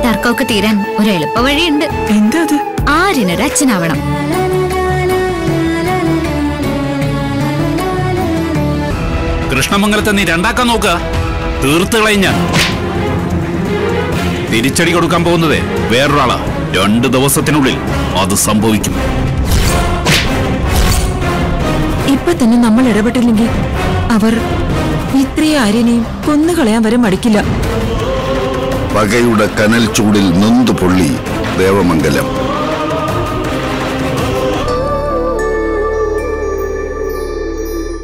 തർക്കമൊക്കെ തീരാൻ ഒരു എളുപ്പ വഴിയുണ്ട് എന്താ അത് ആര്യനൊരു അച്ഛനാവണം കൃഷ്ണമംഗലത്തെ നീ രണ്ടാക്കാൻ നോക്കുക തീർത്ത് കളഞ്ഞ തിരിച്ചടി കൊടുക്കാൻ പോകുന്നതേ വേറൊരാളാ രണ്ട് ദിവസത്തിനുള്ളിൽ അത് സംഭവിക്കും ഇപ്പൊ തന്നെ നമ്മൾ ഇടപെട്ടില്ലെങ്കിൽ അവർ ഇത്രയും ആര്യനെയും കൊന്നുകളയാൻ വരെ മടിക്കില്ല പകയുടെ കനൽ ചൂടിൽ നൊന്തു പൊള്ളി ദേവമംഗലം